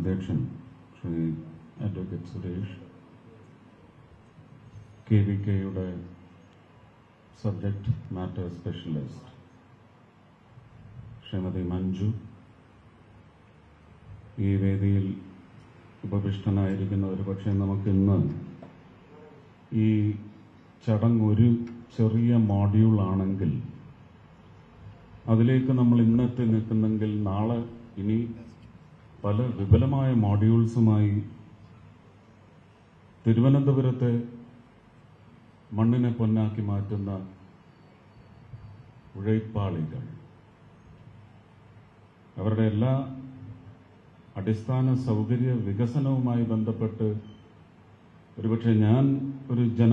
അധ്യക്ഷൻ Shri advocate Suresh K V കെയുടെ subject matter specialist Shrimati Manju ഈ വേദിയിൽ ഉപവിഷ്ടനായിരിക്കുന്ന ഒരു പക്ഷേ നമുക്കിന്ന് ഈ ചടങ്ങ് ഒരു ചെറിയ മോഡ്യൂൾ ആണെങ്കിൽ അതിലേക്ക് നമ്മൾ ഇന്നത്തെ നിൽക്കുന്നെങ്കിൽ നാളെ ഇനി പല വിപുലമായ മോഡ്യൂൾസുമായി തിരുവനന്തപുരത്തെ മണ്ണിനെ പൊന്നാക്കി മാറ്റുന്ന ഉഴൈപ്പാളികൾ അവരുടെ എല്ലാ അടിസ്ഥാന സൗകര്യ വികസനവുമായി ബന്ധപ്പെട്ട് ഒരുപക്ഷെ ഞാൻ ഒരു ജന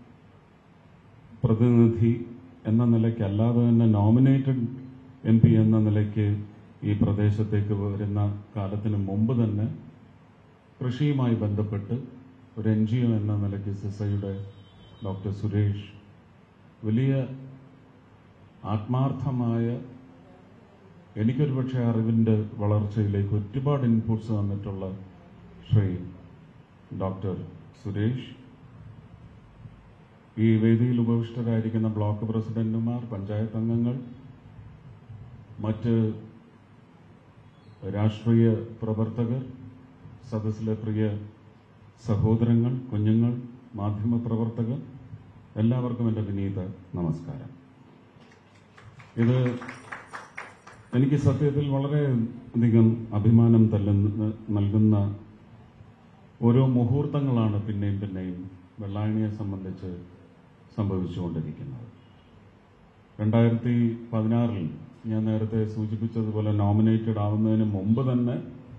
പ്രതിനിധി എന്ന നിലയ്ക്ക് അല്ലാതെ തന്നെ നോമിനേറ്റഡ് എം പി എന്ന നിലയ്ക്ക് ഈ പ്രദേശത്തേക്ക് വരുന്ന കാലത്തിന് മുമ്പ് തന്നെ കൃഷിയുമായി ബന്ധപ്പെട്ട് ഒരു എൻ ജി ഒ എന്ന നിലയ്ക്ക് സിസയുടെ ഡോക്ടർ സുരേഷ് വലിയ ആത്മാർത്ഥമായ എനിക്കൊരു പക്ഷേ അറിവിൻ്റെ വളർച്ചയിലേക്ക് ഒരുപാട് ഇൻപുട്സ് തന്നിട്ടുള്ള ശ്രീ ഡോക്ടർ സുരേഷ് ഈ വേദിയിൽ ഉപവിഷ്ടരായിരിക്കുന്ന ബ്ലോക്ക് പ്രസിഡന്റുമാർ പഞ്ചായത്ത് അംഗങ്ങൾ മറ്റ് രാഷ്ട്രീയ പ്രവർത്തകർ സദസ്സിലെ പ്രിയ സഹോദരങ്ങൾ കുഞ്ഞുങ്ങൾ മാധ്യമ പ്രവർത്തകർ എല്ലാവർക്കും എൻ്റെ വിനീത നമസ്കാരം ഇത് എനിക്ക് സത്യത്തിൽ വളരെ അധികം അഭിമാനം തല്ലുന്ന നൽകുന്ന ഓരോ മുഹൂർത്തങ്ങളാണ് പിന്നെയും പിന്നെയും വെള്ളായണിയെ സംബന്ധിച്ച് സംഭവിച്ചുകൊണ്ടിരിക്കുന്നത് രണ്ടായിരത്തി പതിനാറിൽ ഞാൻ നേരത്തെ സൂചിപ്പിച്ചതുപോലെ നോമിനേറ്റഡ് ആവുന്നതിന് മുമ്പ് തന്നെ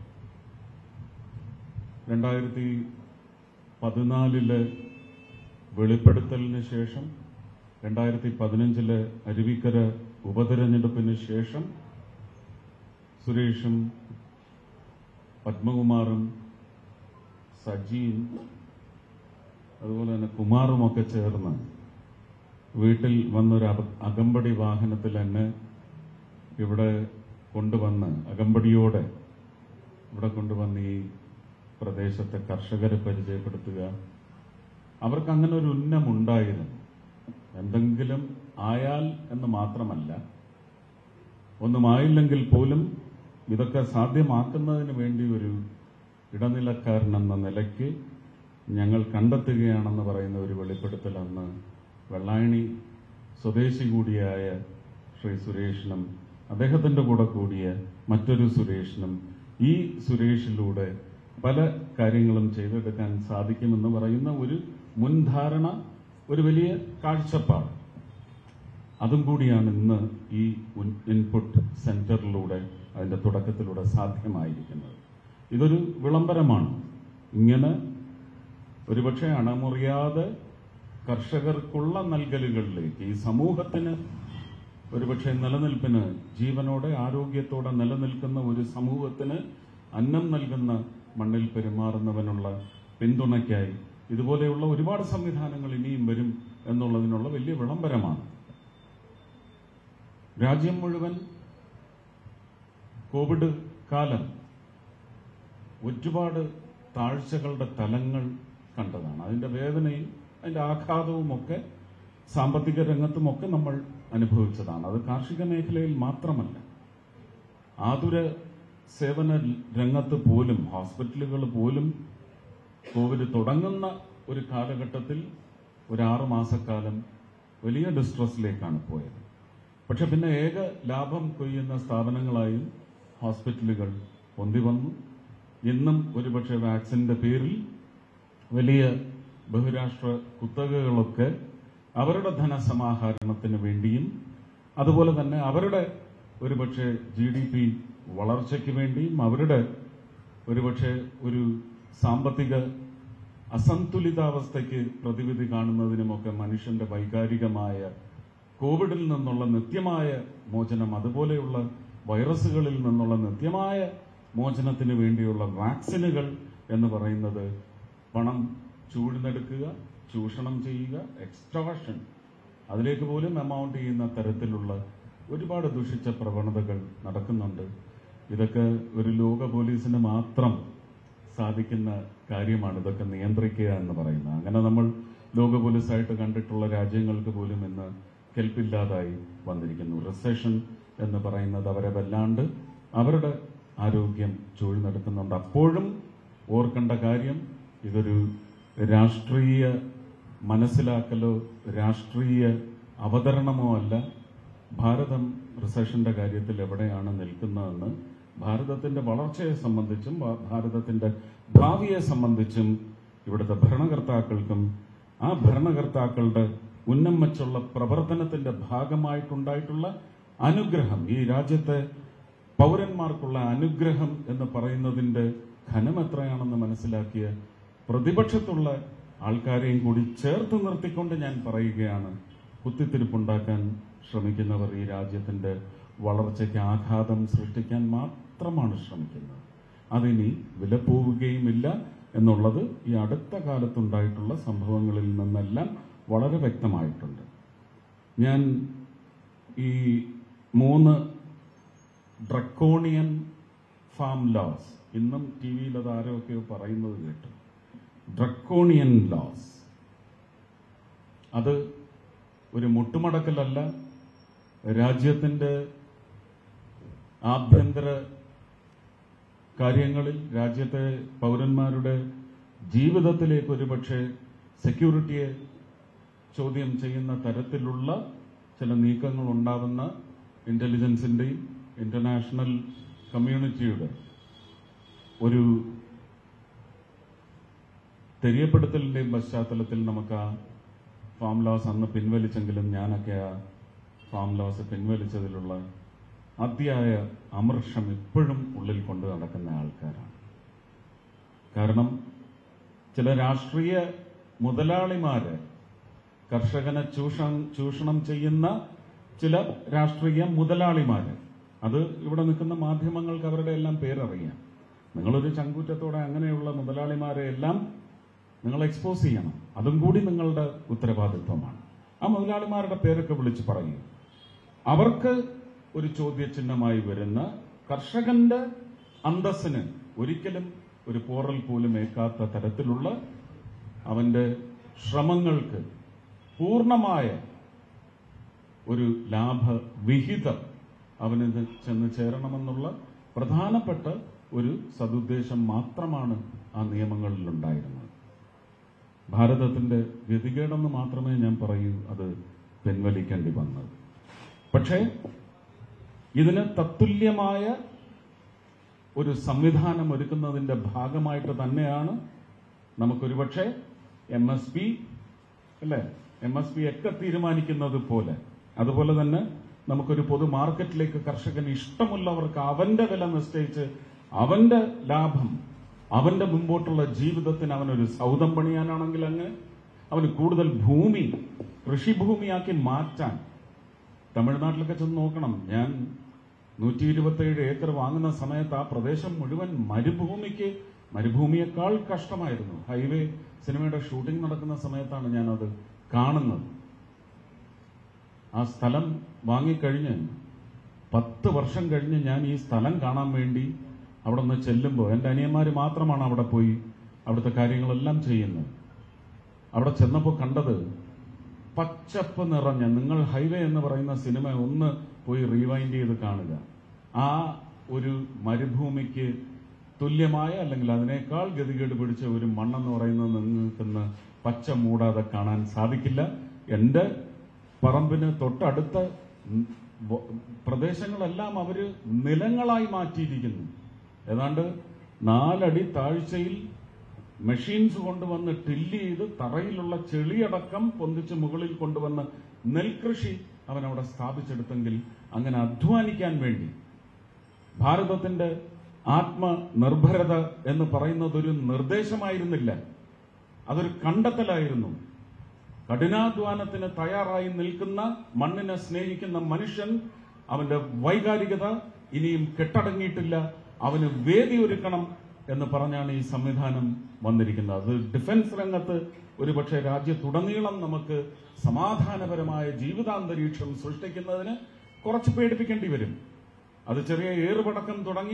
രണ്ടായിരത്തി പതിനാലിലെ വെളിപ്പെടുത്തലിന് ശേഷം രണ്ടായിരത്തി പതിനഞ്ചിലെ അരുവിക്കര ഉപതെരഞ്ഞെടുപ്പിന് ശേഷം സുരേഷും പത്മകുമാറും സജിയും അതുപോലെ തന്നെ കുമാറുമൊക്കെ ചേർന്ന് വീട്ടിൽ വന്നൊരു അപ- അകമ്പടി വാഹനത്തിൽ എന്നെ ഇവിടെ കൊണ്ടുവന്ന് അകമ്പടിയോടെ ഇവിടെ കൊണ്ടുവന്ന് ഈ പ്രദേശത്തെ കർഷകരെ പരിചയപ്പെടുത്തുക അവർക്ക് അങ്ങനെ ഒരു ഉന്നമുണ്ടായിരുന്നു എന്തെങ്കിലും ആയാൽ എന്ന് മാത്രമല്ല ഒന്നുമായില്ലെങ്കിൽ പോലും ഇതൊക്കെ സാധ്യമാക്കുന്നതിന് വേണ്ടി ഒരു ഇടനിലക്കാരൻ എന്ന നിലയ്ക്ക് ഞങ്ങൾ കണ്ടെത്തുകയാണെന്ന് പറയുന്ന ഒരു വെളിപ്പെടുത്തൽ അന്ന് വെള്ളായണി സ്വദേശി കൂടിയായ ശ്രീ സുരേഷിനും അദ്ദേഹത്തിന്റെ കൂടെ കൂടിയ മറ്റൊരു സുരേഷിനും ഈ സുരേഷിലൂടെ പല കാര്യങ്ങളും ചെയ്തെടുക്കാൻ സാധിക്കുമെന്ന് പറയുന്ന ഒരു മുൻധാരണ ഒരു വലിയ കാഴ്ചപ്പാട് അതും കൂടിയാണ് ഇന്ന് ഈ ഇൻപുട്ട് സെന്ററിലൂടെ അതിന്റെ തുടക്കത്തിലൂടെ സാധ്യമായിരിക്കുന്നത് ഇതൊരു വിളംബരമാണ് ഇങ്ങനെ ഒരുപക്ഷെ അണമുറിയാതെ കർഷകർക്കുള്ള നൽകലുകളിലേക്ക് ഈ സമൂഹത്തിന് ഒരുപക്ഷെ നിലനിൽപ്പിന് ജീവനോടെ ആരോഗ്യത്തോടെ നിലനിൽക്കുന്ന ഒരു സമൂഹത്തിന് അന്നം നൽകുന്ന മണ്ണിൽ പെരുമാറുന്നവനുള്ള പിന്തുണയ്ക്കായി ഇതുപോലെയുള്ള ഒരുപാട് സംവിധാനങ്ങൾ ഇനിയും വരും എന്നുള്ളതിനുള്ള വലിയ വിളംബരമാണ് രാജ്യം മുഴുവൻ കോവിഡ് കാലം ഒരുപാട് താഴ്ചകളുടെ തലങ്ങൾ കണ്ടതാണ് അതിന്റെ വേദനയും അതിന്റെ ആഘാതവും ഒക്കെ സാമ്പത്തിക രംഗത്തുമൊക്കെ നമ്മൾ അനുഭവിച്ചതാണ് അത് കാർഷിക മേഖലയിൽ മാത്രമല്ല ആതുര സേവന രംഗത്ത് പോലും ഹോസ്പിറ്റലുകൾ പോലും കോവിഡ് തുടങ്ങുന്ന ഒരു കാലഘട്ടത്തിൽ ഒരു ആറു മാസക്കാലം വലിയ ഡിസ്ട്രസ്സിലേക്കാണ് പോയത് പക്ഷെ പിന്നെ ഏക ലാഭം കൊയ്യുന്ന സ്ഥാപനങ്ങളായും ഹോസ്പിറ്റലുകൾ പൊന്തി വന്നു ഇന്നും ഒരുപക്ഷെ വാക്സിന്റെ പേരിൽ വലിയ ബഹുരാഷ്ട്ര കുത്തകകളൊക്കെ അവരുടെ ധനസമാഹരണത്തിന് വേണ്ടിയും അതുപോലെ തന്നെ അവരുടെ ഒരുപക്ഷെ ജി ഡി പി വളർച്ചയ്ക്ക് വേണ്ടിയും അവരുടെ ഒരുപക്ഷെ ഒരു സാമ്പത്തിക അസന്തുലിതാവസ്ഥയ്ക്ക് പ്രതിവിധി കാണുന്നതിനുമൊക്കെ മനുഷ്യന്റെ വൈകാരികമായ കോവിഡിൽ നിന്നുള്ള നിത്യമായ മോചനം അതുപോലെയുള്ള വൈറസുകളിൽ നിന്നുള്ള നിത്യമായ മോചനത്തിന് വേണ്ടിയുള്ള വാക്സിനുകൾ എന്ന് പറയുന്നത് പണം ചൂഴ്ന്നെടുക്കുക ചൂഷണം ചെയ്യുക എക്സ്ട്രാഷൻ അതിലേക്ക് പോലും എമൗണ്ട് ചെയ്യുന്ന തരത്തിലുള്ള ഒരുപാട് ദുഷിച്ച പ്രവണതകൾ നടക്കുന്നുണ്ട് ഇതൊക്കെ ഒരു ലോക പോലീസിന് മാത്രം സാധിക്കുന്ന കാര്യമാണ് ഇതൊക്കെ നിയന്ത്രിക്കുക എന്ന് പറയുന്നത് അങ്ങനെ നമ്മൾ ലോക പോലീസായിട്ട് കണ്ടിട്ടുള്ള രാജ്യങ്ങൾക്ക് പോലും ഇന്ന് കെൽപ്പില്ലാതായി വന്നിരിക്കുന്നു റിസഷൻ എന്ന് പറയുന്നത് അവരെ വല്ലാണ്ട് അവരുടെ ആരോഗ്യം ചൂഴ്ന്നെടുക്കുന്നുണ്ട് അപ്പോഴും ഓർക്കേണ്ട കാര്യം ഇതൊരു രാഷ്ട്രീയ മനസ്സിലാക്കലോ രാഷ്ട്രീയ അവതരണമോ അല്ല ഭാരതം റിസഷന്റെ കാര്യത്തിൽ എവിടെയാണ് നിൽക്കുന്നതെന്ന് ഭാരതത്തിന്റെ വളർച്ചയെ സംബന്ധിച്ചും ഭാ- ഭാരതത്തിന്റെ ഭാവിയെ സംബന്ധിച്ചും ഇവിടുത്തെ ഭരണകർത്താക്കൾക്കും ആ ഭരണകർത്താക്കളുടെ ഉന്നം വച്ചുള്ള പ്രവർത്തനത്തിന്റെ ഭാഗമായിട്ടുണ്ടായിട്ടുള്ള അനുഗ്രഹം ഈ രാജ്യത്തെ പൗരന്മാർക്കുള്ള അനുഗ്രഹം എന്ന് പറയുന്നതിന്റെ ഘനം എത്രയാണെന്ന് മനസ്സിലാക്കിയ പ്രതിപക്ഷത്തുള്ള ആൾക്കാരെയും കൂടി ചേർത്ത് നിർത്തിക്കൊണ്ട് ഞാൻ പറയുകയാണ് കുത്തിത്തിരിപ്പുണ്ടാക്കാൻ ശ്രമിക്കുന്നവർ ഈ രാജ്യത്തിന്റെ വളർച്ചയ്ക്ക് ആഘാതം സൃഷ്ടിക്കാൻ മാത്രമാണ് ശ്രമിക്കുന്നത് അതിനി വിലപ്പോവുകയുമില്ല എന്നുള്ളത് ഈ അടുത്ത കാലത്തുണ്ടായിട്ടുള്ള സംഭവങ്ങളിൽ നിന്നെല്ലാം വളരെ വ്യക്തമായിട്ടുണ്ട് ഞാൻ ഈ മൂന്ന് ഡ്രക്കോണിയൻ ഫാം ലോസ് ഇന്നും ടി വിയിൽ അത് ആരൊക്കെയോ പറയുന്നത് കേട്ടു ഡ്രക്കോണിയൻ ലോസ് അത് ഒരു മുട്ടുമടക്കലല്ല രാജ്യത്തിന്റെ ആഭ്യന്തര കാര്യങ്ങളിൽ രാജ്യത്തെ പൗരന്മാരുടെ ജീവിതത്തിലേക്ക് ഒരുപക്ഷെ സെക്യൂരിറ്റിയെ ചോദ്യം ചെയ്യുന്ന തരത്തിലുള്ള ചില നീക്കങ്ങൾ ഉണ്ടാവുന്ന ഇന്റലിജൻസിന്റെയും ഇന്റർനാഷണൽ കമ്മ്യൂണിറ്റിയുടെ ഒരു തെரியപ്പെടുത്തലിന്റെയും പശ്ചാത്തലത്തിൽ നമുക്ക് ആ ഫാം ലോസ് അന്ന് പിൻവലിച്ചെങ്കിലും ഞാനൊക്കെ ആ ഫാം ലോസ് പിൻവലിച്ചതിലുള്ള അതിയായ അമർഷം ഇപ്പോഴും ഉള്ളിൽ കൊണ്ട് നടക്കുന്ന ആൾക്കാരാണ് കാരണം ചില രാഷ്ട്രീയ മുതലാളിമാര് കർഷകനെ ചൂഷണം ചൂഷണം ചെയ്യുന്ന ചില രാഷ്ട്രീയ മുതലാളിമാര് അത് ഇവിടെ നിൽക്കുന്ന മാധ്യമങ്ങൾക്ക് അവരുടെ എല്ലാം പേരറിയാം നിങ്ങളൊരു ചങ്കൂറ്റത്തോടെ അങ്ങനെയുള്ള മുതലാളിമാരെ എല്ലാം നിങ്ങൾ എക്സ്പോസ് ചെയ്യണം അതും കൂടി നിങ്ങളുടെ ഉത്തരവാദിത്വമാണ് ആ മുതലാളിമാരുടെ പേരൊക്കെ വിളിച്ചു പറയും അവർക്ക് ഒരു ചോദ്യചിഹ്നമായി വരുന്ന കർഷകന്റെ അന്തസ്സിന് ഒരിക്കലും ഒരു പോറൽ പോലും ഏക്കാത്ത തരത്തിലുള്ള അവന്റെ ശ്രമങ്ങൾക്ക് പൂർണ്ണമായ ഒരു ലാഭവിഹിതം അവന് ഇത് ചെന്ന് ചേരണമെന്നുള്ള പ്രധാനപ്പെട്ട ഒരു സതുദ്ദേശം മാത്രമാണ് ആ നിയമങ്ങളിൽ ഉണ്ടായിരുന്നത് ഭാരതത്തിന്റെ ഗതികേടെന്ന് മാത്രമേ ഞാൻ പറയൂ അത് പിൻവലിക്കേണ്ടി വന്നത് പക്ഷേ ഇതിന് തത്തുല്യമായ ഒരു സംവിധാനം ഒരുക്കുന്നതിന്റെ ഭാഗമായിട്ട് തന്നെയാണ് നമുക്കൊരുപക്ഷെ എം എസ് പി അല്ലെ എം എസ് പി ഒക്കെ തീരുമാനിക്കുന്നത് പോലെ അതുപോലെ തന്നെ നമുക്കൊരു പൊതു മാർക്കറ്റിലേക്ക് കർഷകന് ഇഷ്ടമുള്ളവർക്ക് അവന്റെ വില നിശ്ചയിച്ച് അവന്റെ ലാഭം അവന്റെ മുമ്പോട്ടുള്ള ജീവിതത്തിന് അവനൊരു സൗദം പണിയാനാണെങ്കിൽ അങ്ങ് അവന് കൂടുതൽ ഭൂമി കൃഷിഭൂമിയാക്കി മാറ്റാൻ തമിഴ്നാട്ടിലൊക്കെ ചെന്ന് നോക്കണം ഞാൻ നൂറ്റി ഇരുപത്തിയേഴ് ഏക്കർ വാങ്ങുന്ന സമയത്ത് ആ പ്രദേശം മുഴുവൻ മരുഭൂമിക്ക് മരുഭൂമിയേക്കാൾ കഷ്ടമായിരുന്നു ഹൈവേ സിനിമയുടെ ഷൂട്ടിംഗ് നടക്കുന്ന സമയത്താണ് ഞാനത് കാണുന്നത് ആ സ്ഥലം വാങ്ങിക്കഴിഞ്ഞ് പത്ത് വർഷം കഴിഞ്ഞ് ഞാൻ ഈ സ്ഥലം കാണാൻ വേണ്ടി അവിടെ നിന്ന് ചെല്ലുമ്പോൾ എൻ്റെ അനിയന്മാര് മാത്രമാണ് അവിടെ പോയി അവിടുത്തെ കാര്യങ്ങളെല്ലാം ചെയ്യുന്നത് അവിടെ ചെന്നപ്പോൾ കണ്ടത് പച്ചപ്പ് നിറഞ്ഞ നിങ്ങൾ ഹൈവേ എന്ന് പറയുന്ന സിനിമ ഒന്ന് പോയി റീവൈൻഡ് ചെയ്ത് കാണുക ആ ഒരു മരുഭൂമിക്ക് തുല്യമായ അല്ലെങ്കിൽ അതിനേക്കാൾ ഗതികേട് പിടിച്ച ഒരു മണ്ണെന്ന് പറയുന്നത് നിങ്ങൾക്കിന്ന് പച്ച മൂടാതെ കാണാൻ സാധിക്കില്ല എന്റെ പറമ്പിന് തൊട്ടടുത്ത ഉം വ- പ്രദേശങ്ങളെല്ലാം അവര് നിലങ്ങളായി മാറ്റിയിരിക്കുന്നു ഏതാണ്ട് നാലടി താഴ്ചയിൽ മെഷീൻസ് കൊണ്ടുവന്ന് ടില്ല് ചെയ്ത് തറയിലുള്ള ചെളിയടക്കം പൊന്തിച്ച് മുകളിൽ കൊണ്ടുവന്ന് നെൽകൃഷി അവൻ അവിടെ സ്ഥാപിച്ചെടുത്തെങ്കിൽ അങ്ങനെ അധ്വാനിക്കാൻ വേണ്ടി ഭാരതത്തിന്റെ ആത്മനിർഭരത എന്ന് പറയുന്നത് ഒരു നിർദ്ദേശമായിരുന്നില്ല അതൊരു കണ്ടെത്തലായിരുന്നു കഠിനാധ്വാനത്തിന് തയ്യാറായി നിൽക്കുന്ന മണ്ണിനെ സ്നേഹിക്കുന്ന മനുഷ്യൻ അവന്റെ വൈകാരികത ഇനിയും കെട്ടടങ്ങിയിട്ടില്ല അവന് വേദി ഒരുക്കണം എന്ന് പറഞ്ഞാണ് ഈ സംവിധാനം വന്നിരിക്കുന്നത് അത് ഡിഫൻസ് രംഗത്ത് ഒരുപക്ഷെ രാജ്യത്തുടനീളം നമുക്ക് സമാധാനപരമായ ജീവിതാന്തരീക്ഷം സൃഷ്ടിക്കുന്നതിന് കുറച്ച് പേടിപ്പിക്കേണ്ടി വരും അത് ചെറിയ ഏറുപടക്കം തുടങ്ങി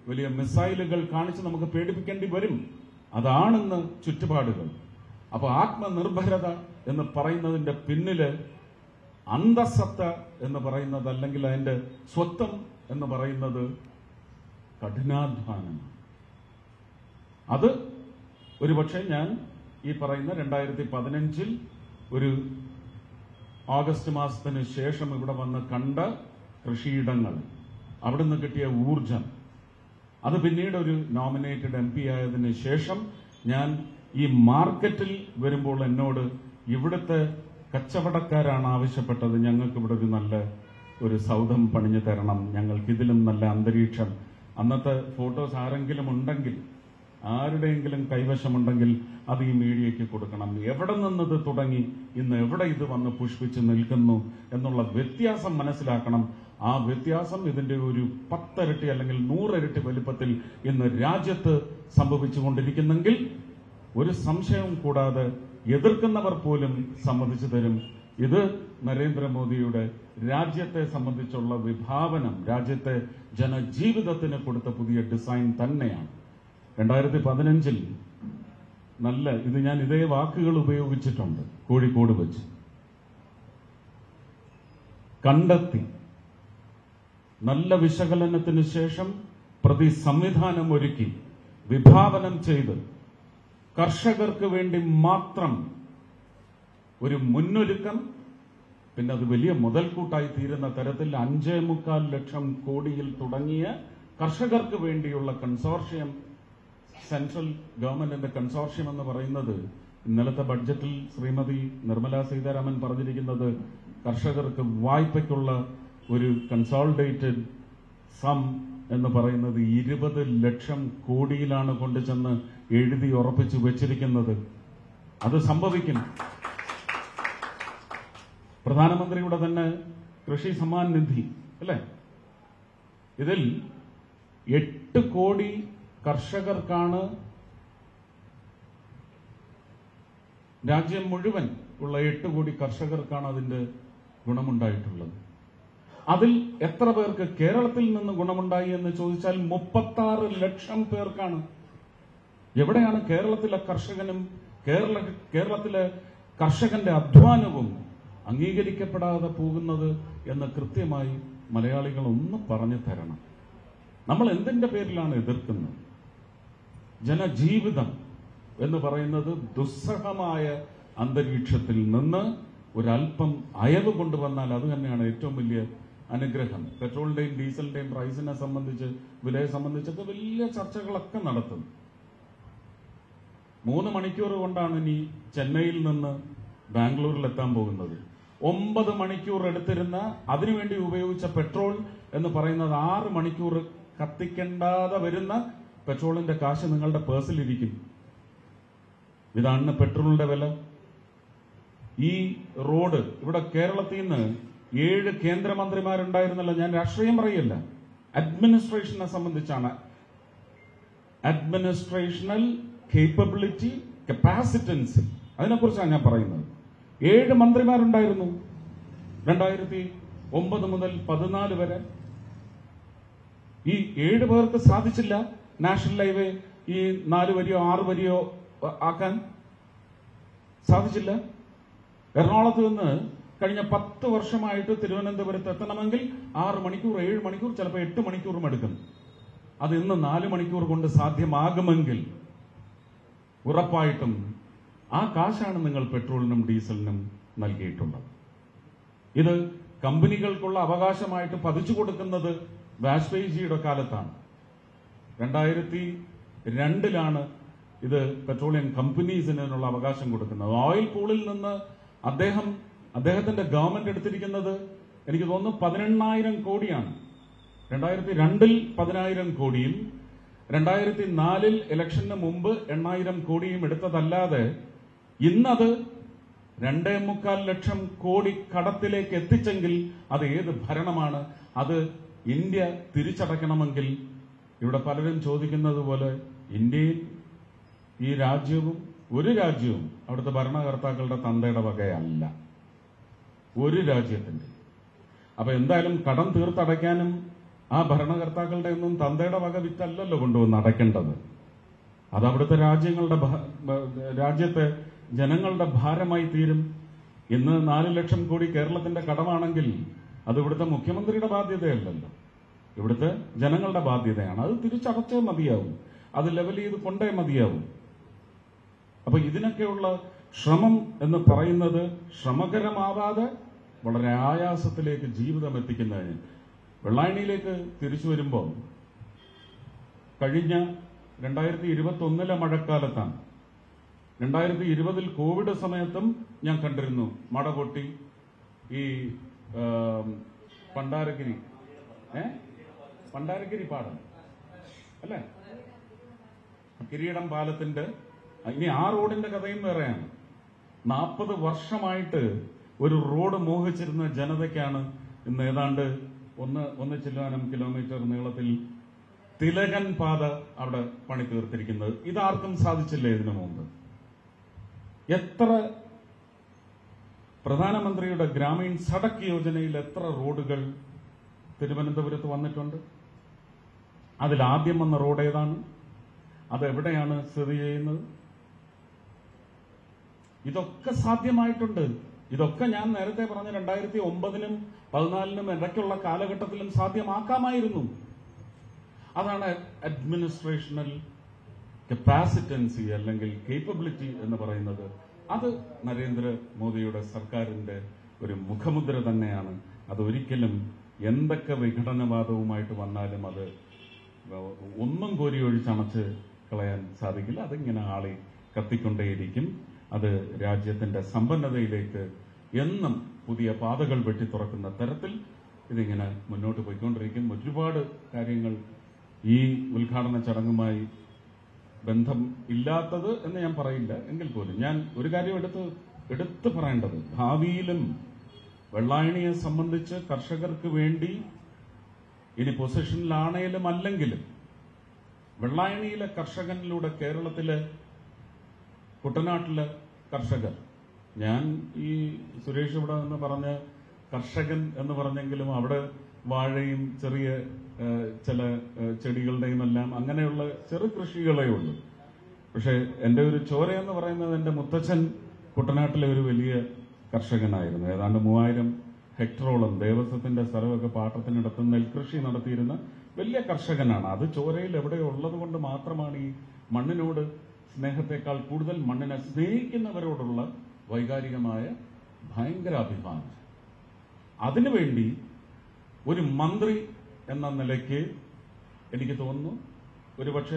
വലിയ മിസൈലുകൾ കാണിച്ച് നമുക്ക് പേടിപ്പിക്കേണ്ടി വരും അതാണിന്ന് ചുറ്റുപാടുകൾ അപ്പൊ ആത്മനിർഭരത എന്ന് പറയുന്നതിന്റെ പിന്നില് അന്തസത്ത എന്ന് പറയുന്നത് അല്ലെങ്കിൽ അതിന്റെ സ്വത്വം എന്ന് പറയുന്നത് കഠിനാധ്വാനമാണ് അത് ഒരുപക്ഷെ ഞാൻ ഈ പറയുന്ന രണ്ടായിരത്തി പതിനഞ്ചിൽ ഒരു ഓഗസ്റ്റ് മാസത്തിന് ശേഷം ഇവിടെ വന്ന് കണ്ട കൃഷിയിടങ്ങൾ അവിടുന്ന് കിട്ടിയ ഊർജം അത് പിന്നീട് ഒരു നോമിനേറ്റഡ് എം പി ആയതിനു ശേഷം ഞാൻ ഈ മാർക്കറ്റിൽ വരുമ്പോൾ എന്നോട് ഇവിടുത്തെ കച്ചവടക്കാരാണ് ആവശ്യപ്പെട്ടത് ഞങ്ങൾക്ക് ഇവിടെ ഒരു നല്ല ഒരു സൗധം പണിഞ്ഞു തരണം ഞങ്ങൾക്ക് ഇതിലും നല്ല അന്തരീക്ഷം അന്നത്തെ ഫോട്ടോസ് ആരെങ്കിലും ഉണ്ടെങ്കിൽ ആരുടെയെങ്കിലും കൈവശമുണ്ടെങ്കിൽ അത് ഈ മീഡിയയ്ക്ക് കൊടുക്കണം എവിടെ നിന്നത് തുടങ്ങി ഇന്ന് എവിടെ ഇത് വന്ന് പുഷ്പിച്ച് നിൽക്കുന്നു എന്നുള്ള വ്യത്യാസം മനസ്സിലാക്കണം ആ വ്യത്യാസം ഇതിന്റെ ഒരു പത്തരട്ടി അല്ലെങ്കിൽ നൂറരട്ടി വലിപ്പത്തിൽ ഇന്ന് രാജ്യത്ത് സംഭവിച്ചുകൊണ്ടിരിക്കുന്നെങ്കിൽ ഒരു സംശയവും കൂടാതെ എതിർക്കുന്നവർ പോലും സമ്മതിച്ചു തരും ഇത് നരേന്ദ്രമോദിയുടെ രാജ്യത്തെ സംബന്ധിച്ചുള്ള വിഭാവനം രാജ്യത്തെ ജനജീവിതത്തിന് കൊടുത്ത പുതിയ ഡിസൈൻ തന്നെയാണ് രണ്ടായിരത്തി പതിനഞ്ചിൽ നല്ല ഇത് ഞാൻ ഇതേ വാക്കുകൾ ഉപയോഗിച്ചിട്ടുണ്ട് കോഴിക്കോട് വെച്ച് കണ്ടെത്തി നല്ല വിശകലനത്തിന് ശേഷം പ്രതി സംവിധാനം ഒരുക്കി വിഭാവനം ചെയ്ത് കർഷകർക്ക് വേണ്ടി മാത്രം ഒരു മുന്നൊരുക്കം പിന്നെ അത് വലിയ മുതൽക്കൂട്ടായി തീരുന്ന തരത്തിൽ അഞ്ചേ മുക്കാൽ ലക്ഷം കോടിയിൽ തുടങ്ങിയ കർഷകർക്ക് വേണ്ടിയുള്ള കൺസോർഷ്യം സെൻട്രൽ ഗവൺമെന്റിന്റെ കൺസോർഷ്യം എന്ന് പറയുന്നത് ഇന്നലത്തെ ബഡ്ജറ്റിൽ ശ്രീമതി നിർമ്മല സീതാരാമൻ പറഞ്ഞിരിക്കുന്നത് കർഷകർക്ക് വായ്പയ്ക്കുള്ള ഒരു കൺസോൾഡേറ്റഡ് സം എന്ന് പറയുന്നത് ഇരുപത് ലക്ഷം കോടിയിലാണ് കൊണ്ടുചെന്ന് എഴുതി ഉറപ്പിച്ചു വെച്ചിരിക്കുന്നത് അത് സംഭവിക്കും പ്രധാനമന്ത്രിയുടെ തന്നെ കൃഷി സമ്മാൻ നിധി അല്ലേ ഇതിൽ എട്ട് കോടി കർഷകർക്കാണ് രാജ്യം മുഴുവൻ ഉള്ള എട്ട് കോടി കർഷകർക്കാണ് അതിന്റെ ഗുണമുണ്ടായിട്ടുള്ളത് അതിൽ എത്ര പേർക്ക് കേരളത്തിൽ നിന്ന് ഗുണമുണ്ടായി എന്ന് ചോദിച്ചാൽ മുപ്പത്താറ് ലക്ഷം പേർക്കാണ് എവിടെയാണ് കേരളത്തിലെ കർഷകനും കേരള കേരളത്തിലെ കർഷകന്റെ അധ്വാനവും അംഗീകരിക്കപ്പെടാതെ പോകുന്നത് എന്ന് കൃത്യമായി മലയാളികൾ ഒന്ന് പറഞ്ഞു തരണം നമ്മൾ എന്തിന്റെ പേരിലാണ് എതിർക്കുന്നത് ജനജീവിതം എന്ന് പറയുന്നത് ദുസ്സഹമായ അന്തരീക്ഷത്തിൽ നിന്ന് ഒരല്പം അയവ് കൊണ്ടുവന്നാൽ അത് തന്നെയാണ് ഏറ്റവും വലിയ അനുഗ്രഹം പെട്രോളിന്റെയും ഡീസലിന്റെയും പ്രൈസിനെ സംബന്ധിച്ച് വിലയെ സംബന്ധിച്ചൊക്കെ വലിയ ചർച്ചകളൊക്കെ നടത്തുന്നു മൂന്ന് മണിക്കൂർ കൊണ്ടാണ് ഇനി ചെന്നൈയിൽ നിന്ന് ബാംഗ്ലൂരിൽ എത്താൻ പോകുന്നത് ഒമ്പത് മണിക്കൂർ എടുത്തിരുന്ന അതിനുവേണ്ടി ഉപയോഗിച്ച പെട്രോൾ എന്ന് പറയുന്നത് ആറ് മണിക്കൂർ കത്തിക്കേണ്ടാതെ വരുന്ന പെട്രോളിന്റെ കാശ് നിങ്ങളുടെ പേഴ്സിലിരിക്കും ഇതാണ് പെട്രോളിന്റെ വില ഈ റോഡ് ഇവിടെ കേരളത്തിൽ നിന്ന് ഏഴ് കേന്ദ്രമന്ത്രിമാരുണ്ടായിരുന്നല്ലോ ഞാൻ രാഷ്ട്രീയം പറയല്ല അഡ്മിനിസ്ട്രേഷനെ സംബന്ധിച്ചാണ് അഡ്മിനിസ്ട്രേഷണൽ കേപ്പബിലിറ്റി കപ്പാസിറ്റൻസി അതിനെക്കുറിച്ചാണ് ഞാൻ പറയുന്നത് ഏഴ് മന്ത്രിമാരുണ്ടായിരുന്നു രണ്ടായിരത്തി ഒമ്പത് മുതൽ പതിനാല് വരെ ഈ ഏഴ് പേർക്ക് സാധിച്ചില്ല നാഷണൽ ഹൈവേ ഈ നാല് വരിയോ ആറ് വരിയോ അ- ആക്കാൻ സാധിച്ചില്ല എറണാകുളത്ത് നിന്ന് കഴിഞ്ഞ പത്ത് വർഷമായിട്ട് തിരുവനന്തപുരത്ത് എത്തണമെങ്കിൽ ആറ് മണിക്കൂർ ഏഴ് മണിക്കൂർ ചിലപ്പോൾ എട്ട് മണിക്കൂറും എടുക്കും അത് ഇന്ന് നാല് മണിക്കൂർ കൊണ്ട് സാധ്യമാകുമെങ്കിൽ ഉറപ്പായിട്ടും ആ കാശാണ് നിങ്ങൾ പെട്രോളിനും ഡീസലിനും നൽകിയിട്ടുള്ളത് ഇത് കമ്പനികൾക്കുള്ള അവകാശമായിട്ട് പതിച്ചു കൊടുക്കുന്നത് വാജ്പേയിജിയുടെ കാലത്താണ് രണ്ടായിരത്തി രണ്ടിലാണ് ഇത് പെട്രോളിയം കമ്പനീസിനുള്ള അവകാശം കൊടുക്കുന്നത് ഓയിൽ പൂളിൽ നിന്ന് അദ്ദേഹം അദ്ദേഹത്തിന്റെ ഗവൺമെന്റ് എടുത്തിരിക്കുന്നത് എനിക്ക് തോന്നുന്നു പതിനെണ്ണായിരം കോടിയാണ് രണ്ടായിരത്തി രണ്ടിൽ പതിനായിരം കോടിയും രണ്ടായിരത്തി നാലിൽ ഇലക്ഷന് മുമ്പ് എണ്ണായിരം കോടിയും എടുത്തതല്ലാതെ ഇന്നത് രണ്ടേ മുക്കാൽ ലക്ഷം കോടി കടത്തിലേക്ക് എത്തിച്ചെങ്കിൽ അത് ഏത് ഭരണമാണ് അത് ഇന്ത്യ തിരിച്ചടയ്ക്കണമെങ്കിൽ ഇവിടെ പലരും ചോദിക്കുന്നത് പോലെ ഇന്ത്യയിൽ ഈ രാജ്യവും ഒരു രാജ്യവും അവിടുത്തെ ഭരണകർത്താക്കളുടെ തന്തയുടെ വകയല്ല ഒരു രാജ്യത്തിന്റെ അപ്പൊ എന്തായാലും കടം തീർത്തടയ്ക്കാനും ആ ഭരണകർത്താക്കളുടെ ഒന്നും തന്തയുടെ വക വിറ്റല്ലല്ലോ കൊണ്ടുവന്ന് അടയ്ക്കേണ്ടത് അത് അവിടുത്തെ രാജ്യങ്ങളുടെ ഭ- ഭ- രാജ്യത്തെ ജനങ്ങളുടെ ഭാരമായി തീരും ഇന്ന് നാല് ലക്ഷം കോടി കേരളത്തിന്റെ കടമാണെങ്കിൽ അത് ഇവിടുത്തെ മുഖ്യമന്ത്രിയുടെ ബാധ്യതയല്ലല്ലോ ഇവിടുത്തെ ജനങ്ങളുടെ ബാധ്യതയാണ് അത് തിരിച്ചടച്ചേ മതിയാവും അത് ലെവൽ ചെയ്ത് കൊണ്ടേ മതിയാവും അപ്പൊ ഇതിനൊക്കെയുള്ള ശ്രമം എന്ന് പറയുന്നത് ശ്രമകരമാവാതെ വളരെ ആയാസത്തിലേക്ക് ജീവിതം എത്തിക്കുന്നതിന് വെള്ളായണിയിലേക്ക് തിരിച്ചു വരുമ്പോൾ കഴിഞ്ഞ രണ്ടായിരത്തി ഇരുപത്തി ഒന്നിലെ മഴക്കാലത്താണ് രണ്ടായിരത്തി ഇരുപതിൽ കോവിഡ് സമയത്തും ഞാൻ കണ്ടിരുന്നു മട പൊട്ടി ഈ ആം, പണ്ടാരഗിരി ഏ പണ്ടാരഗിരി പാടം അല്ലേ കിരീടം പാലത്തിന്റെ ഇനി ആ റോഡിന്റെ കഥയും വേറെയാണ് നാൽപ്പത് വർഷമായിട്ട് ഒരു റോഡ് മോഹിച്ചിരുന്ന ജനതയ്ക്കാണ് ഇന്ന് ഏതാണ്ട് ഒന്ന് ഒന്ന് ചില്ലാനം കിലോമീറ്റർ നീളത്തിൽ തിലകൻ പാത അവിടെ പണി തീർത്തിരിക്കുന്നത് ഇതാർക്കും സാധിച്ചില്ല ഇതിനു മുമ്പ് എത്ര പ്രധാനമന്ത്രിയുടെ ഗ്രാമീൺ സടക്ക് യോജനയിൽ എത്ര റോഡുകൾ തിരുവനന്തപുരത്ത് വന്നിട്ടുണ്ട് അതിൽ ആദ്യം വന്ന റോഡ് ഏതാണ് അത് എവിടെയാണ് സ്ഥിതി ചെയ്യുന്നത് ഇതൊക്കെ സാധ്യമായിട്ടുണ്ട് ഇതൊക്കെ ഞാൻ നേരത്തെ പറഞ്ഞ രണ്ടായിരത്തി ഒമ്പതിനും പതിനാലിനും ഇടയ്ക്കുള്ള കാലഘട്ടത്തിലും സാധ്യമാക്കാമായിരുന്നു അതാണ് അഡ്മിനിസ്ട്രേഷണൽ കപ്പാസിറ്റൻസി അല്ലെങ്കിൽ കേപ്പബിലിറ്റി എന്ന് പറയുന്നത് അത് നരേന്ദ്ര മോദിയുടെ സർക്കാരിന്റെ ഒരു മുഖമുദ്ര തന്നെയാണ് അത് ഒരിക്കലും എന്തൊക്കെ വിഘടനവാദവുമായിട്ട് വന്നാലും അത് ഒന്നും കോരി ഒഴിച്ചണച്ച് കളയാൻ സാധിക്കില്ല അതിങ്ങനെ ആളി കത്തിക്കൊണ്ടേയിരിക്കും അത് രാജ്യത്തിന്റെ സമ്പന്നതയിലേക്ക് എന്നും പുതിയ പാതകൾ വെട്ടി തുറക്കുന്ന തരത്തിൽ ഇതിങ്ങനെ മുന്നോട്ട് പോയിക്കൊണ്ടിരിക്കും ഒരുപാട് കാര്യങ്ങൾ ഈ ഉദ്ഘാടന ചടങ്ങുമായി ബന്ധം ഇല്ലാത്തത് എന്ന് ഞാൻ പറയില്ല എങ്കിൽ പോലും ഞാൻ ഒരു കാര്യം എടുത്ത് എടുത്തു പറയേണ്ടത് ഭാവിയിലും വെള്ളായണിയെ സംബന്ധിച്ച് കർഷകർക്ക് വേണ്ടി ഇനി പൊസിഷനിലാണേലും അല്ലെങ്കിലും വെള്ളായണിയിലെ കർഷകനിലൂടെ കേരളത്തിലെ കുട്ടനാട്ടിലെ കർഷകർ ഞാൻ ഈ സുരേഷ് ഇവിടെ നിന്ന് പറഞ്ഞ കർഷകൻ എന്ന് പറഞ്ഞെങ്കിലും അവിടെ വാഴയും ചെറിയ ഏഹ്, ചില ഏഹ്, ചെടികളുടെയും എല്ലാം അങ്ങനെയുള്ള ചെറു കൃഷികളേ ഉള്ളൂ പക്ഷെ എന്റെ ഒരു ചോര എന്ന് പറയുന്നത് എന്റെ മുത്തച്ഛൻ കുട്ടനാട്ടിലെ ഒരു വലിയ കർഷകനായിരുന്നു ഏതാണ്ട് മൂവായിരം ഹെക്ടറോളം ദേവസ്വത്തിന്റെ സ്ഥലമൊക്കെ പാട്ടത്തിനടുത്ത് നെൽകൃഷി നടത്തിയിരുന്ന വലിയ കർഷകനാണ് അത് ചോരയിൽ എവിടെ ഉള്ളത് കൊണ്ട് മാത്രമാണ് ഈ മണ്ണിനോട് സ്നേഹത്തെക്കാൾ കൂടുതൽ മണ്ണിനെ സ്നേഹിക്കുന്നവരോടുള്ള വൈകാരികമായ ഭയങ്കര അഭിമാനം അതിനുവേണ്ടി ഒരു മന്ത്രി എന്ന നിലയ്ക്ക് എനിക്ക് തോന്നുന്നു ഒരുപക്ഷെ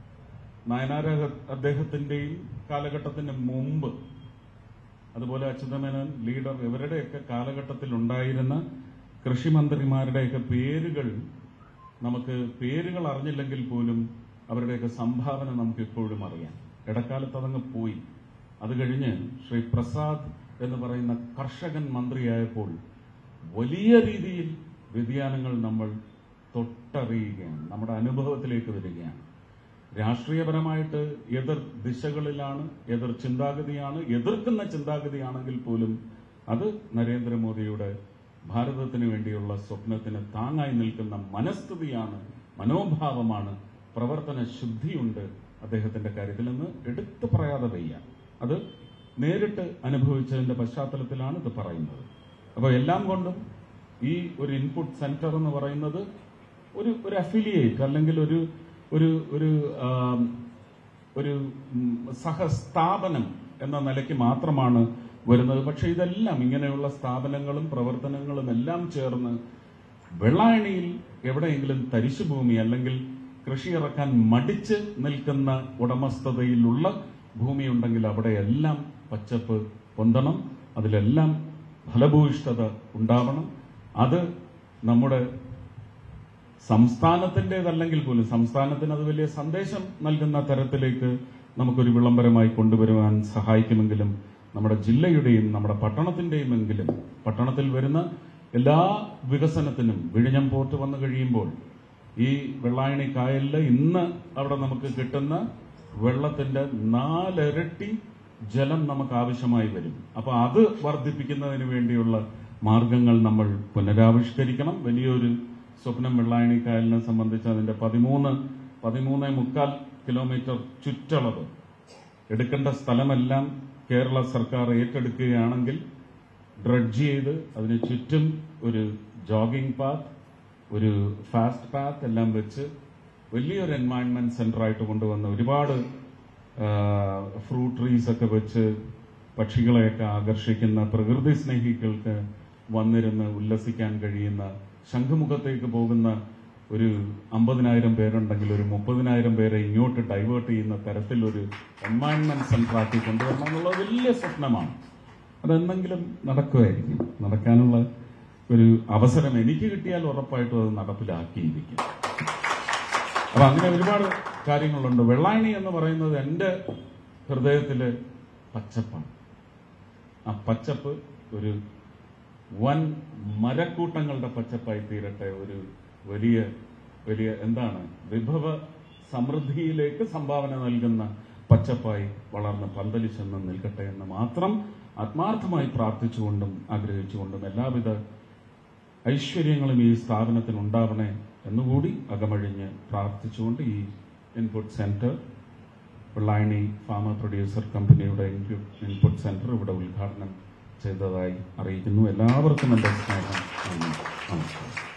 നയനാര അദ്ദേഹത്തിന്റെയും കാലഘട്ടത്തിന് മുമ്പ് അതുപോലെ അച്യുതമേനോൻ ലീഡർ ഇവരുടെയൊക്കെ കാലഘട്ടത്തിൽ ഉണ്ടായിരുന്ന കൃഷിമന്ത്രിമാരുടെയൊക്കെ പേരുകൾ നമുക്ക് പേരുകൾ അറിഞ്ഞില്ലെങ്കിൽ പോലും അവരുടെയൊക്കെ സംഭാവന നമുക്ക് ഇപ്പോഴും അറിയാം ഇടക്കാലത്ത് അതങ്ങ് പോയി അത് കഴിഞ്ഞ് ശ്രീ പ്രസാദ് എന്ന് പറയുന്ന കർഷകൻ മന്ത്രിയായപ്പോൾ വലിയ രീതിയിൽ വ്യതിയാനങ്ങൾ നമ്മൾ തൊട്ടറിയുകയാണ് നമ്മുടെ അനുഭവത്തിലേക്ക് വരികയാണ് രാഷ്ട്രീയപരമായിട്ട് എതിർ ദിശകളിലാണ് എതിർ ചിന്താഗതിയാണ് എതിർക്കുന്ന ചിന്താഗതിയാണെങ്കിൽ പോലും അത് നരേന്ദ്രമോദിയുടെ ഭാരതത്തിന് വേണ്ടിയുള്ള സ്വപ്നത്തിന് താങ്ങായി നിൽക്കുന്ന മനസ്ഥിതിയാണ് മനോഭാവമാണ് പ്രവർത്തന ശുദ്ധിയുണ്ട് അദ്ദേഹത്തിന്റെ കാര്യത്തിൽ നിന്ന് എടുത്തു പറയാതെ വയ്യ അത് നേരിട്ട് അനുഭവിച്ചതിന്റെ പശ്ചാത്തലത്തിലാണ് ഇത് പറയുന്നത് അപ്പോൾ എല്ലാം കൊണ്ടും ഈ ഒരു ഇൻപുട്ട് സെന്റർ എന്ന് പറയുന്നത് ഒരു ഒരു അഫിലിയേറ്റ് അല്ലെങ്കിൽ ഒരു ഒരു ഒരു ആം, ഒരു ഉം, സഹസ്ഥാപനം എന്ന നിലയ്ക്ക് മാത്രമാണ് വരുന്നത് പക്ഷെ ഇതെല്ലാം ഇങ്ങനെയുള്ള സ്ഥാപനങ്ങളും പ്രവർത്തനങ്ങളും എല്ലാം ചേർന്ന് വെള്ളായണിയിൽ എവിടെയെങ്കിലും തരിശുഭൂമി അല്ലെങ്കിൽ കൃഷി ഇറക്കാൻ മടിച്ച് നിൽക്കുന്ന ഉടമസ്ഥതയിലുള്ള ഭൂമിയുണ്ടെങ്കിൽ അവിടെയെല്ലാം പച്ചപ്പ് പൊന്തണം അതിലെല്ലാം ഫലഭൂയിഷ്ഠത ഉണ്ടാവണം അത് നമ്മുടെ സംസ്ഥാനത്തിൻ്റെതല്ലെങ്കിൽ പോലും സംസ്ഥാനത്തിന് അത് വലിയ സന്ദേശം നൽകുന്ന തരത്തിലേക്ക് നമുക്കൊരു വിളംബരമായി കൊണ്ടുവരുവാൻ സഹായിക്കുമെങ്കിലും നമ്മുടെ ജില്ലയുടെയും നമ്മുടെ പട്ടണത്തിന്റെയും എങ്കിലും പട്ടണത്തിൽ വരുന്ന എല്ലാ വികസനത്തിനും വിഴിഞ്ഞം പോർട്ട് വന്നു കഴിയുമ്പോൾ ഈ വെള്ളായണി കായലിൽ ഇന്ന് അവിടെ നമുക്ക് കിട്ടുന്ന വെള്ളത്തിന്റെ നാലിരട്ടി ജലം നമുക്ക് ആവശ്യമായി വരും അപ്പൊ അത് വർദ്ധിപ്പിക്കുന്നതിന് വേണ്ടിയുള്ള മാർഗങ്ങൾ നമ്മൾ പുനരാവിഷ്കരിക്കണം വലിയൊരു സ്വപ്നം വെള്ളായണി കായലിനെ സംബന്ധിച്ച് അതിന്റെ പതിമൂന്ന് പതിമൂന്ന് മുക്കാൽ കിലോമീറ്റർ ചുറ്റളവ് എടുക്കേണ്ട സ്ഥലമെല്ലാം കേരള സർക്കാർ ഏറ്റെടുക്കുകയാണെങ്കിൽ ഡ്രഡ്ജ് ചെയ്ത് അതിന് ചുറ്റും ഒരു ജോഗിംഗ് പാത്ത് ഒരു ഫാസ്റ്റ് പാത്ത് എല്ലാം വെച്ച് വലിയൊരു എൻവയൺമെന്റ് സെന്റർ ആയിട്ട് കൊണ്ടുവന്ന് ഒരുപാട് ഫ്രൂട്ട് ട്രീസ് ഒക്കെ വെച്ച് പക്ഷികളെയൊക്കെ ആകർഷിക്കുന്ന പ്രകൃതി സ്നേഹികൾക്ക് വന്നിരുന്ന് ഉല്ലസിക്കാൻ കഴിയുന്ന ശംഖുമുഖത്തേക്ക് പോകുന്ന ഒരു അമ്പതിനായിരം പേരുണ്ടെങ്കിൽ ഒരു മുപ്പതിനായിരം പേരെ ഇങ്ങോട്ട് ഡൈവേർട്ട് ചെയ്യുന്ന തരത്തിലൊരു എൻവയൺമെന്റ് സെന്റർ ആക്കി കൊണ്ടുവരണം എന്നുള്ളത് വലിയ സ്വപ്നമാണ് അതെന്തെങ്കിലും നടക്കുമായിരിക്കും നടക്കാനുള്ള ഒരു അവസരം എനിക്ക് കിട്ടിയാൽ ഉറപ്പായിട്ടും അത് നടപ്പിലാക്കിയിരിക്കും അപ്പൊ അങ്ങനെ ഒരുപാട് കാര്യങ്ങളുണ്ട് വെള്ളായണി എന്ന് പറയുന്നത് എൻ്റെ ഹൃദയത്തില് പച്ചപ്പാണ് ആ പച്ചപ്പ് ഒരു വൻ മരക്കൂട്ടങ്ങളുടെ പച്ചപ്പായി തീരട്ടെ ഒരു വലിയ വലിയ എന്താണ് വിഭവ സമൃദ്ധിയിലേക്ക് സംഭാവന നൽകുന്ന പച്ചപ്പായി വളർന്ന് പന്തലിച്ചെന്ന് നിൽക്കട്ടെ എന്ന് മാത്രം ആത്മാർത്ഥമായി പ്രാർത്ഥിച്ചുകൊണ്ടും ആഗ്രഹിച്ചുകൊണ്ടും എല്ലാവിധ ഐശ്വര്യങ്ങളും ഈ സ്ഥാപനത്തിന് ഉണ്ടാവണേ എന്നുകൂടി അകമഴിഞ്ഞ് പ്രാർത്ഥിച്ചുകൊണ്ട് ഈ input centre Vellayani farmer producer കമ്പനിയുടെ ഇൻപുട്ട് സെന്റർ ഇവിടെ ഉദ്ഘാടനം ചെയ്തതായി അറിയിക്കുന്നു എല്ലാവർക്കും എൻ്റെ സ്നേഹം നന്ദി. നമസ്കാരം